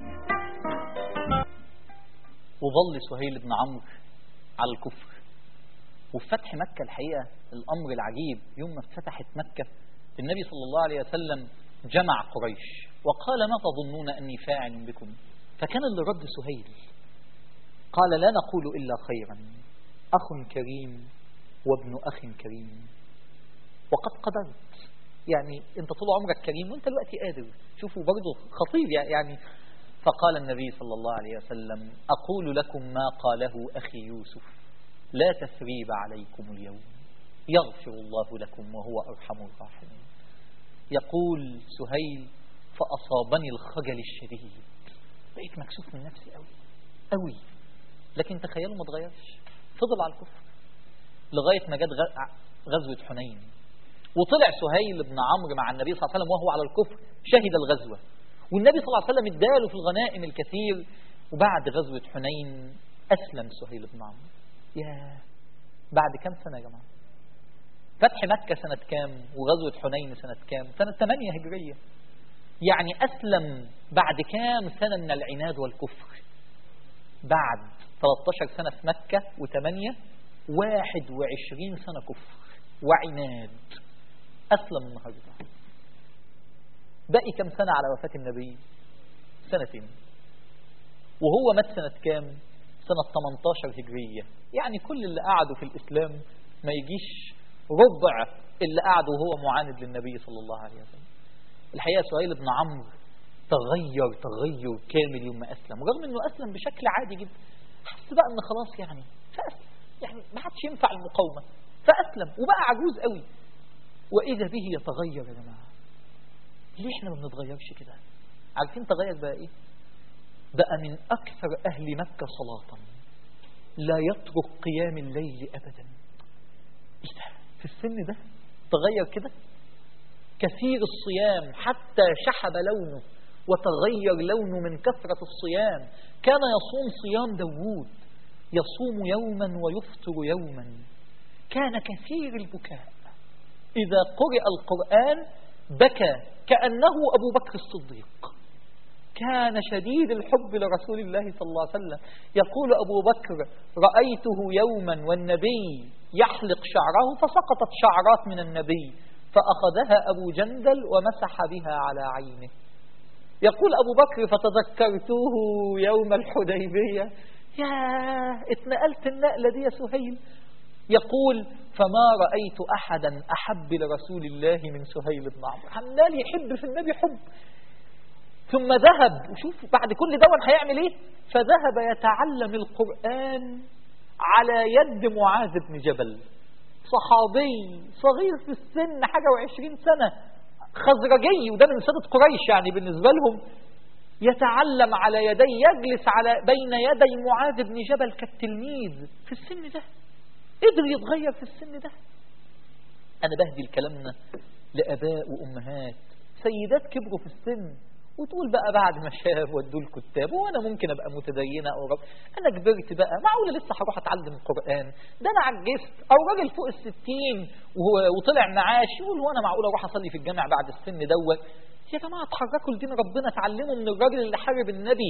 وظل سهيل بن عمرو على الكفر وفي فتح مكة الحقيقة الأمر العجيب يوم ما فتحت مكة النبي صلى الله عليه وسلم جمع قريش وقال ما تظنون أني فاعل بكم فكان اللي رد سهيل قال لا نقول إلا خيرا أخ كريم وابن أخ كريم وقد قدرت يعني انت طول عمرك كريم وانت دلوقتي قادر شوفوا برضه خطير يعني فقال النبي صلى الله عليه وسلم أقول لكم ما قاله أخي يوسف لا تثريب عليكم اليوم يغفر الله لكم وهو أرحم الراحمين يقول سهيل فأصابني الخجل الشديد بقيت مكسوف من نفسي قوي قوي لكن تخيلوا ما اتغيرش فضل على الكفر لغاية ما جت غزوة حنين وطلع سهيل بن عمرو مع النبي صلى الله عليه وسلم وهو على الكفر شهد الغزوة والنبي صلى الله عليه وسلم اداله في الغنائم الكثير وبعد غزوة حنين أسلم سهيل بن عمرو يا بعد كم سنة يا جماعة فتح مكة سنة كام وغزوة حنين سنة كام سنة 8 هجرية يعني أسلم بعد كام سنة من العناد والكفر بعد 13 سنة في مكة و8 21 سنة كفر وعناد أسلم النهاردة باقي كم سنة على وفاة النبي سنتين وهو مات سنة كام سنة 18 هجرية يعني كل اللي قعدوا في الإسلام ما يجيش ربع اللي قعدوا وهو معاند للنبي صلى الله عليه وسلم الحقيقة سهيل بن عمرو تغير تغير كامل يوم ما أسلم رغم أنه أسلم بشكل عادي جدا حس بقى أنه خلاص يعني فأسلم يعني ما عادش ينفع المقاومة فأسلم وبقى عجوز قوي وإذا به يتغير يا جماعة ليه احنا ما بنتغيرش كده عارفين تغير بقى ايه بقى من أكثر أهل مكة صلاة لا يترك قيام الليل أبدا إيه ده في السن ده تغير كده كثير الصيام حتى شحب لونه وتغير لونه من كثرة الصيام كان يصوم صيام داوود يصوم يوما ويفطر يوما كان كثير البكاء إذا قرأ القرآن بكى كأنه أبو بكر الصديق كان شديد الحب لرسول الله صلى الله عليه وسلم يقول أبو بكر رأيته يوما والنبي يحلق شعره فسقطت شعرات من النبي فأخذها أبو جندل ومسح بها على عينه يقول أبو بكر فتذكرته يوم الحديبية يا اتنقلت النقلة دي يا سهيل يقول فما رأيت أحدا أحب لرسول الله من سهيل بن عمرو عمال يحب في النبي حب ثم ذهب وشوف بعد كل دون هيعمل ايه فذهب يتعلم القرآن على يد معاذ بن جبل صحابي صغير في السن حاجة وعشرين سنة خزرجي وده من سادة قريش يعني بالنسبة لهم يتعلم على يدي يجلس على بين يدي معاذ بن جبل كالتلميذ في السن ده قدر يتغير في السن ده أنا بهدي كلامنا لأباء وأمهات سيدات كبروا في السن وتقول بقى بعد ما شاف ودوا الكتاب وانا ممكن ابقى متدينه او رب انا كبرت بقى معقوله لسه هروح اتعلم القران ده انا عجزت او راجل فوق الستين وهو- وطلع معاش يقول هو انا معقوله اروح اصلي في الجامع بعد السن دوت يا جماعه اتحركوا لدين ربنا اتعلموا من الراجل اللي حارب النبي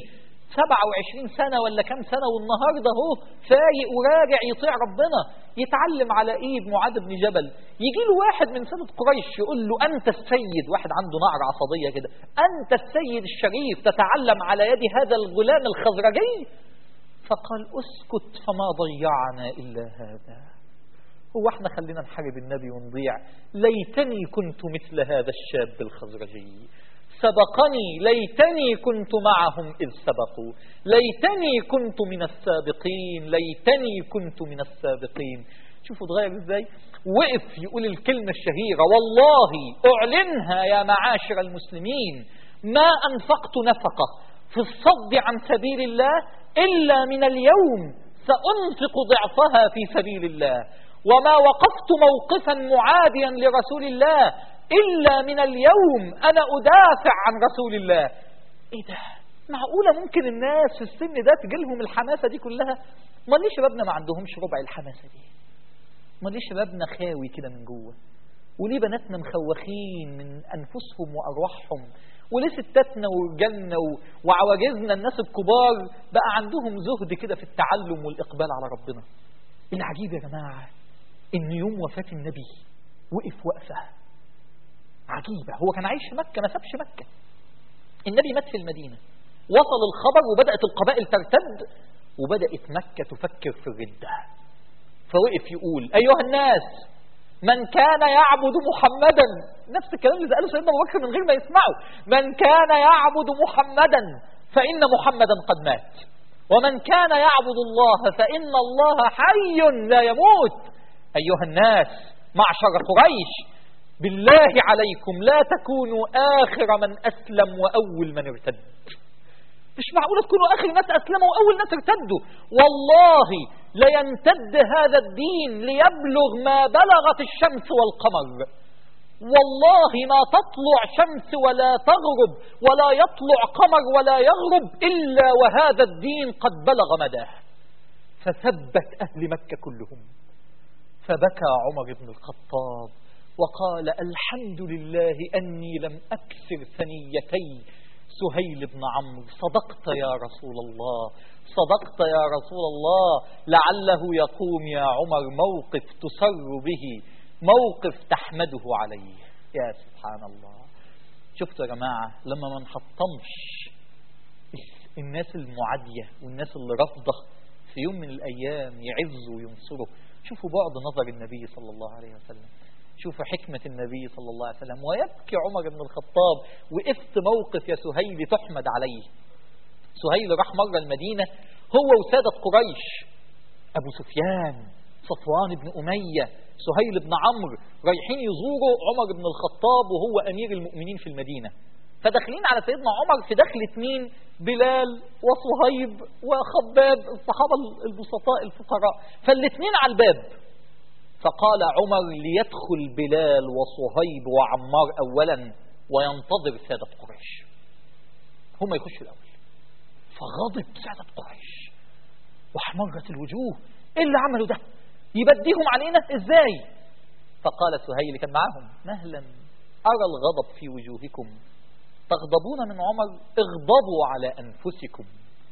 27 سنه ولا كام سنه والنهارده اهو فايق وراجع يطيع ربنا يتعلم على ايد معاذ بن جبل يجي له واحد من سنه قريش يقول له انت السيد واحد عنده نعر عصبيه كده انت السيد الشريف تتعلم على يد هذا الغلام الخزرجي فقال اسكت فما ضيعنا الا هذا هو احنا خلينا نحارب النبي ونضيع ليتني كنت مثل هذا الشاب الخزرجي سبقني ليتني كنت معهم إذ سبقوا ليتني كنت من السابقين ليتني كنت من السابقين شوفوا اتغير ازاي وقف يقول الكلمة الشهيرة والله أعلنها يا معاشر المسلمين ما أنفقت نفقة في الصد عن سبيل الله إلا من اليوم سأنفق ضعفها في سبيل الله وما وقفت موقفا معاديا لرسول الله إلا من اليوم أنا أدافع عن رسول الله إيه ده معقولة ممكن الناس في السن ده تجيلهم الحماسة دي كلها ما ليه شبابنا ما عندهمش ربع الحماسة دي ما ليه شبابنا خاوي كده من جوه وليه بناتنا مخوخين من أنفسهم وأرواحهم وليه ستاتنا ورجالنا و- وعواجزنا الناس الكبار بقى عندهم زهد كده في التعلم والإقبال على ربنا العجيب يا جماعة إن يوم وفاة النبي وقف وقفة عجيبة هو كان عايش في مكة ما سابش مكة النبي مات في المدينة وصل الخبر وبدأت القبائل ترتد وبدأت مكة تفكر في الردة فوقف يقول أيها الناس من كان يعبد محمدا نفس الكلام اللي قاله سيدنا أبو بكر من غير ما يسمعه من كان يعبد محمدا فإن محمدا قد مات ومن كان يعبد الله فإن الله حي لا يموت أيها الناس معشر قريش بالله عليكم لا تكونوا آخر من أسلم وأول من ارتد مش معقولة تكونوا آخر ناس أسلموا وأول ناس ارتدوا والله ليمتد هذا الدين ليبلغ ما بلغت الشمس والقمر والله ما تطلع شمس ولا تغرب ولا يطلع قمر ولا يغرب إلا وهذا الدين قد بلغ مداه فثبت أهل مكة كلهم فبكى عمر بن الخطاب وقال الحمد لله أني لم أكسر ثنيتي سهيل بن عمرو صدقت يا رسول الله صدقت يا رسول الله لعله يقوم يا عمر موقف تسر به موقف تحمده عليه يا سبحان الله شفتوا يا جماعة لما ما نحطمش الناس المعادية والناس اللي رافضة في يوم من الأيام يعزوا وينصروا شوفوا بعد نظر النبي صلى الله عليه وسلم شوفوا حكمة النبي صلى الله عليه وسلم ويبكي عمر بن الخطاب وقفت موقف يا سهيل تحمد عليه سهيل راح مرة المدينة هو وسادة قريش أبو سفيان صفوان بن أمية سهيل بن عمرو رايحين يزوروا عمر بن الخطاب وهو أمير المؤمنين في المدينة فداخلين على سيدنا عمر في دخلة مين بلال وصهيب وخباب الصحابة البسطاء الفقراء فالاثنين على الباب فقال عمر ليدخل بلال وصهيب وعمار أولا وينتظر سادة قريش هم يخشوا الأول فغضب سادة قريش واحمرت الوجوه ايه اللي عملوا ده يبديهم علينا ازاي فقال سهيل اللي كان معاهم مهلا أرى الغضب في وجوهكم تغضبون من عمر اغضبوا على أنفسكم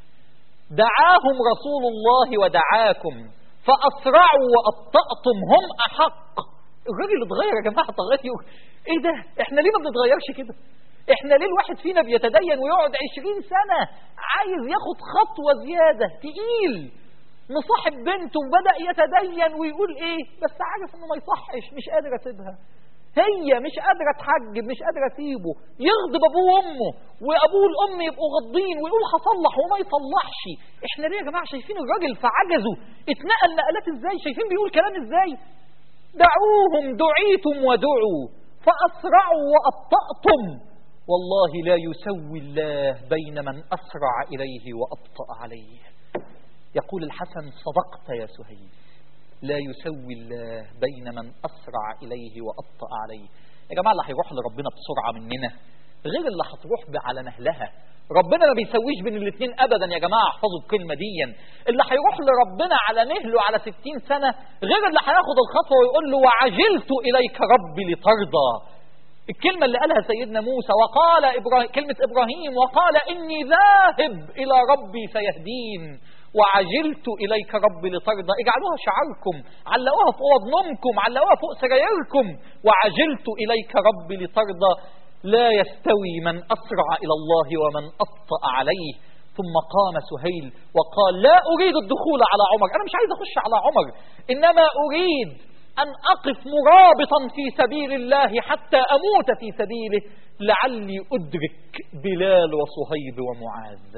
دعاهم رسول الله ودعاكم فأسرعوا وأبطأتم هم أحق الراجل اتغير يا جماعة تغير ايه ده احنا ليه ما بنتغيرش كده احنا ليه الواحد فينا بيتدين ويقعد عشرين سنة عايز ياخد خطوة زيادة تقيل مصاحب بنته وبدأ يتدين ويقول ايه بس عارف انه ما يصحش مش قادر اسيبها هي مش قادرة تحجب مش قادرة اسيبه يغضب ابوه وامه وابوه والام يبقوا غاضبين ويقول هصلح وما يصلحش احنا ليه يا جماعة شايفين الراجل في عجزه اتنقل نقلات ازاي شايفين بيقول كلام ازاي دعوهم دعيتم ودعوا فاسرعوا وابطأتم والله لا يسوي الله بين من اسرع اليه وابطأ عليه يقول الحسن صدقت يا سهيل لا يسوي الله بين من أسرع إليه وأبطأ عليه يا جماعة اللي هيروح لربنا بسرعة مننا غير اللي هتروح على مهلها ربنا ما بيسويش بين الاثنين ابدا يا جماعه احفظوا الكلمه دي اللي هيروح لربنا على مهله على ستين سنه غير اللي هياخد الخطوه ويقول له وعجلت اليك ربي لترضى الكلمه اللي قالها سيدنا موسى وقال إبراهيم كلمه ابراهيم وقال اني ذاهب الى ربي سيهدين وعجلت إليك ربي لترضى اجعلوها شعاركم علقوها في أوض نومكم علقوها فوق سرايركم وعجلت إليك ربي لترضى لا يستوي من أسرع إلى الله ومن أبطأ عليه ثم قام سهيل وقال لا أريد الدخول على عمر أنا مش عايز أخش على عمر إنما أريد أن أقف مرابطا في سبيل الله حتى أموت في سبيله لعلي أدرك بلال وصهيب ومعاذ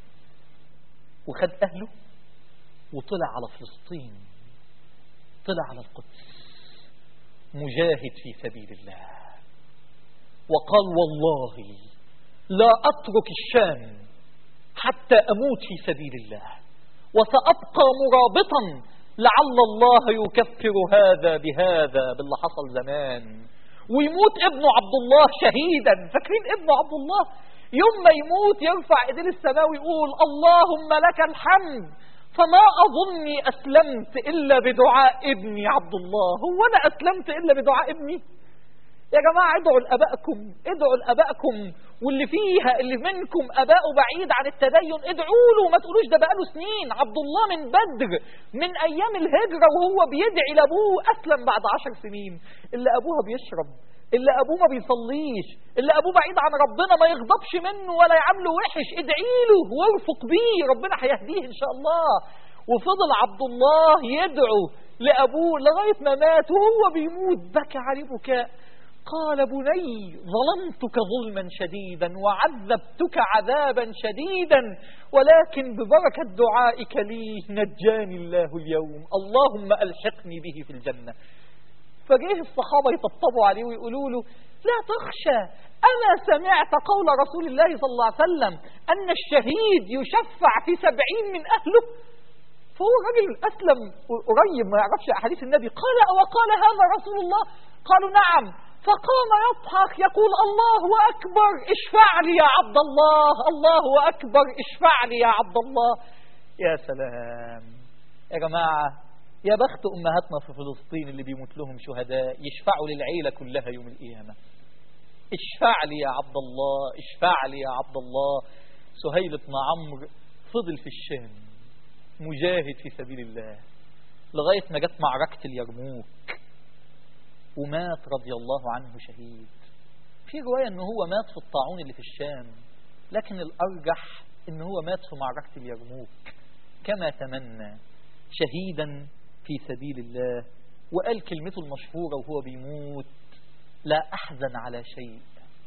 وخد أهله وطلع على فلسطين طلع على القدس مجاهد في سبيل الله وقال والله لا أترك الشام حتى أموت في سبيل الله وسأبقى مرابطا لعل الله يكفر هذا بهذا باللي حصل زمان ويموت ابنه عبد الله شهيدا فاكرين ابنه عبد الله يوم ما يموت يرفع ايديه للسماء ويقول اللهم لك الحمد فما أظني أسلمت إلا بدعاء ابني عبد الله هو أنا أسلمت إلا بدعاء ابني يا جماعة ادعوا لأبائكم ادعوا لأبائكم واللي فيها اللي منكم أباؤه بعيد عن التدين ادعوا له ما تقولوش ده بقاله سنين عبد الله من بدر من أيام الهجرة وهو بيدعي لأبوه أسلم بعد عشر سنين اللي أبوها بيشرب اللي أبوه ما بيصليش اللي أبوه بعيد عن ربنا ما يغضبش منه ولا يعامله وحش ادعي له وارفق بيه ربنا هيهديه إن شاء الله وفضل عبد الله يدعو لأبوه لغاية ما مات وهو بيموت بكى عليه بكاء قال بني ظلمتك ظلما شديدا وعذبتك عذابا شديدا ولكن ببركة دعائك لي نجاني الله اليوم اللهم ألحقني به في الجنة فجيه الصحابة يطبطبوا عليه ويقولوا له لا تخشى أنا سمعت قول رسول الله صلى الله عليه وسلم أن الشهيد يشفع في سبعين من أهله فهو رجل أسلم قريب ما يعرفش أحاديث النبي قال وقال هذا رسول الله قالوا نعم فقام يضحك يقول الله أكبر اشفع لي يا عبد الله الله أكبر اشفع لي يا عبد الله يا سلام يا جماعة يا بخت أمهاتنا في فلسطين اللي بيموت لهم شهداء يشفعوا للعيلة كلها يوم القيامة اشفع لي يا عبد الله اشفع لي يا عبد الله سهيل بن عمرو فضل في الشام مجاهد في سبيل الله لغاية ما جت معركة اليرموك ومات رضي الله عنه شهيد في رواية ان هو مات في الطاعون اللي في الشام لكن الأرجح ان هو مات في معركة اليرموك كما تمنى شهيدا في سبيل الله وقال كلمته المشهورة وهو بيموت لا أحزن على شيء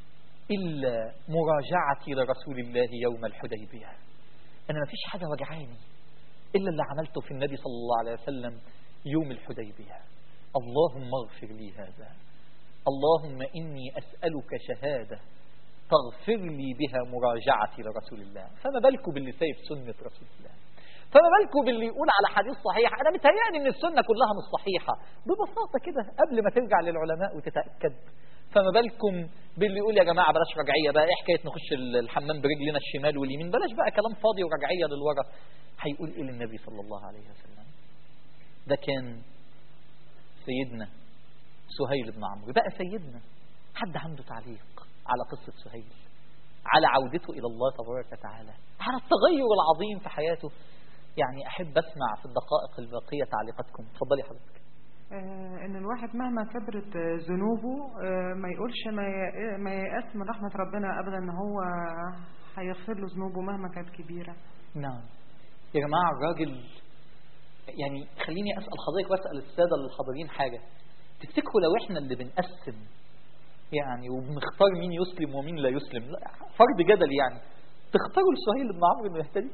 إلا مراجعتي لرسول الله يوم الحديبية أنا ما فيش حاجة وجعاني إلا اللي عملته في النبي صلى الله عليه وسلم يوم الحديبية اللهم اغفر لي هذا اللهم إني أسألك شهادة تغفر لي بها مراجعتي لرسول الله فما بالكم باللي سايب سنة رسول الله فما بالكم باللي يقول على حديث صحيح أنا متهيألي إن السنة كلها مش صحيحة ببساطة كده قبل ما ترجع للعلماء وتتأكد فما بالكم باللي يقول يا جماعة بلاش رجعية بقى إيه حكاية نخش الحمام برجلنا الشمال واليمين بلاش بقى كلام فاضي ورجعية للورا هيقول إيه للنبي صلى الله عليه وسلم ده كان سيدنا سهيل بن عمرو بقى سيدنا حد عنده تعليق على قصة سهيل على عودته إلى الله تبارك وتعالى على التغير العظيم في حياته يعني أحب أسمع في الدقائق الباقية تعليقاتكم تفضلي حضرتك آه، ان الواحد مهما كبرت آه، ذنوبه آه، ما يقولش ما ي- ما ييأس من رحمة ربنا ابدا ان هو هيغفر له ذنوبه مهما كانت كبيرة نعم يا جماعة الراجل يعني خليني أسأل حضرتك وأسأل السادة الحاضرين حاجة تفتكروا لو إحنا اللي بنقسم يعني وبنختار مين يسلم ومين لا يسلم لا فرض جدل يعني تختاروا لسهيل بن عمرو انه يهتدي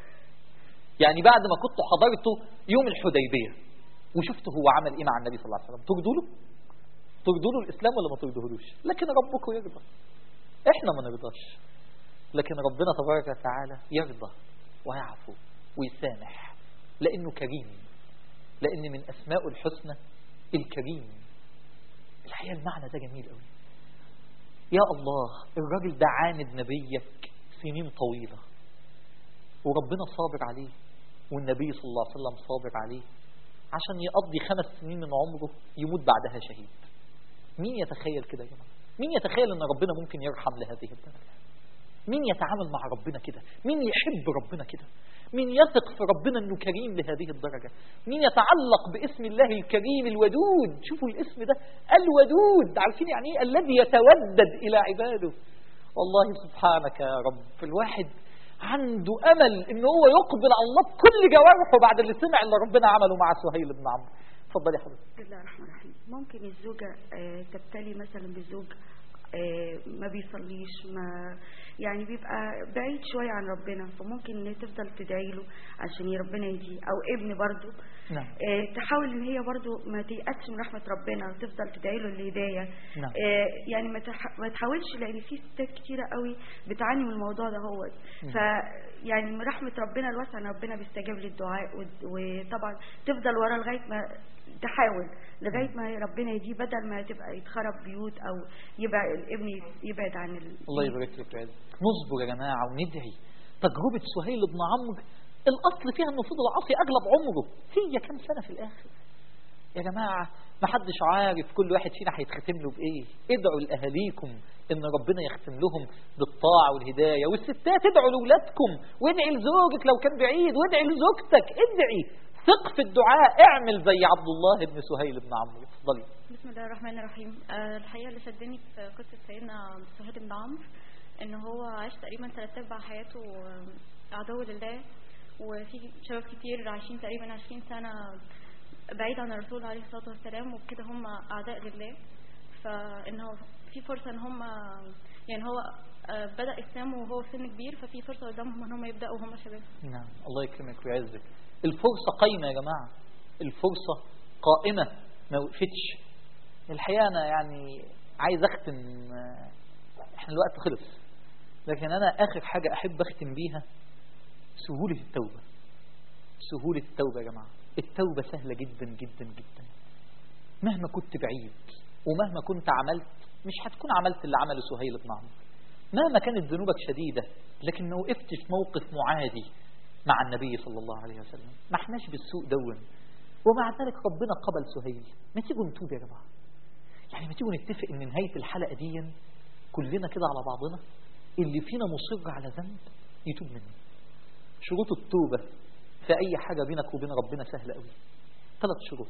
يعني بعد ما كنتوا حضرتوا يوم الحديبية وشفتوا هو عمل ايه مع النبي صلى الله عليه وسلم ترضوا له ترضوا له الاسلام ولا ما ترضوهولوش لكن ربكم يرضى احنا ما نرضاش لكن ربنا تبارك وتعالى يرضى ويعفو ويسامح لانه كريم لان من اسمائه الحسنى الكريم الحقيقه المعنى ده جميل قوي يا الله الراجل ده عاند نبيك سنين طويلة وربنا صابر عليه والنبي صلى الله عليه وسلم صابر عليه عشان يقضي خمس سنين من عمره يموت بعدها شهيد مين يتخيل كده يا جماعة مين يتخيل ان ربنا ممكن يرحم لهذه الدرجة مين يتعامل مع ربنا كده مين يحب ربنا كده مين يثق في ربنا انه كريم لهذه الدرجة مين يتعلق باسم الله الكريم الودود شوفوا الاسم ده الودود عارفين يعني ايه الذي يتودد الى عباده والله سبحانك يا رب الواحد عنده امل ان هو يقبل على الله بكل جوارحه بعد اللي سمع اللي ربنا عمله مع سهيل بن عمرو اتفضلي يا حضرتك بسم الله الرحمن الرحيم ممكن الزوجة آه، تبتلي مثلا بالزوج آه، ما بيصليش ما يعني بيبقى بعيد شوية عن ربنا فممكن ان هي تفضل تدعي له عشان ربنا يهديه او ابن برضه نعم آه، تحاول ان هي برضو ما تيأسش من رحمة ربنا وتفضل تدعي له الهداية نعم. آه، يعني ما, تح... ما تحاولش لان في ستات كتيرة قوي بتعاني من الموضوع ده هو نعم. ف يعني من رحمة ربنا الواسعة ان ربنا بيستجيب للدعاء ود- وطبعا تفضل ورا لغاية ما تحاول لغاية ما ربنا يهديه بدل ما تبقى يتخرب بيوت او يبقى الابن يبعد عن ال... الله يبارك لك يا عز نصبر يا جماعة وندعي تجربة سهيل بن عمرو الأصل فيها أنه فضل عاصي أغلب عمره هي كام سنة في الآخر يا جماعة ما حدش عارف كل واحد فينا هيتختم له بإيه ادعوا لأهاليكم إن ربنا يختم لهم بالطاعة والهداية والستات ادعوا لأولادكم وادعي لزوجك لو كان بعيد وادعي لزوجتك ادعي ثق في الدعاء اعمل زي عبد الله بن سهيل بن عمرو اتفضلي بسم الله الرحمن الرحيم آه، الحقيقة اللي شدني في قصة سيدنا سهيل بن عمرو ان هو عاش تقريبا ثلاث ارباع حياته آه، عدو لله وفي شباب كتير عايشين تقريبا 20 سنة بعيد عن الرسول عليه الصلاة والسلام وبكده هم أعداء لله فإنه في فرصة إن هم يعني هو آه، بدأ إسلامه وهو في سن كبير ففي فرصة قدامهم إن هم يبدأوا وهم شباب نعم الله يكرمك ويعزك الفرصة قايمة يا جماعة الفرصة قائمة ما وقفتش الحقيقة أنا يعني عايز أختم آه، إحنا الوقت خلص لكن أنا آخر حاجة أحب أختم بيها سهولة التوبة سهولة التوبة يا جماعة التوبة سهلة جدا جدا جدا مهما كنت بعيد ومهما كنت عملت مش هتكون عملت اللي عمله سهيل بن عمرو مهما كانت ذنوبك شديدة لكن ما وقفتش في موقف معادي مع النبي صلى الله عليه وسلم ما احناش بالسوء دون ومع ذلك ربنا قبل سهيل ما تيجوا نتوب يا جماعة يعني ما تيجوا نتفق ان نهاية الحلقة دي كلنا كده على بعضنا اللي فينا مصر على ذنب يتوب منه شروط التوبة في أي حاجة بينك وبين ربنا سهلة قوي ثلاث شروط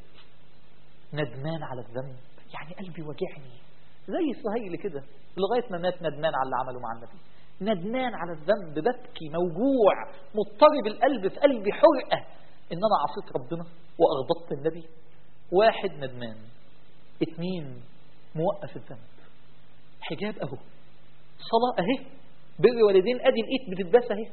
ندمان على الذنب يعني قلبي وجعني زي سهيل كده لغاية ما مات ندمان على اللي عمله مع النبي ندمان على الذنب ببكي موجوع مضطرب القلب في قلبي حرقة إن أنا عصيت ربنا وأغضبت النبي واحد ندمان اتنين موقف الذنب حجاب أهو صلاة أهي بر والدين أدي الإيد بتتباس أهي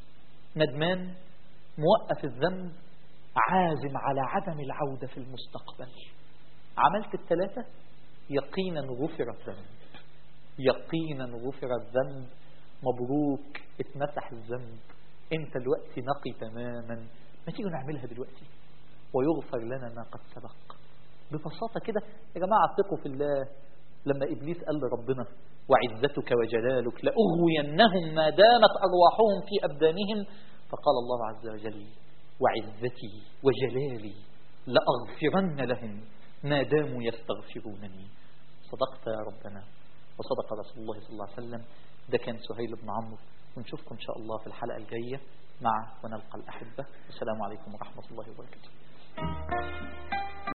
ندمان موقف الذنب عازم على عدم العودة في المستقبل عملت الثلاثة يقينا غفر الذنب يقينا غفر الذنب مبروك اتمسح الذنب انت دلوقتي نقي تماما ما تيجوا نعملها دلوقتي ويغفر لنا ما قد سبق ببساطة كده يا جماعة ثقوا في الله لما إبليس قال لربنا وعزتك وجلالك لأغوينهم ما دامت أرواحهم في أبدانهم فقال الله عز وجل وعزتي وجلالي لأغفرن لهم ما داموا يستغفرونني صدقت يا ربنا وصدق رسول الله صلى الله عليه وسلم ده كان سهيل بن عمرو ونشوفكم إن شاء الله في الحلقة الجاية مع ونلقى الأحبة والسلام عليكم ورحمة الله وبركاته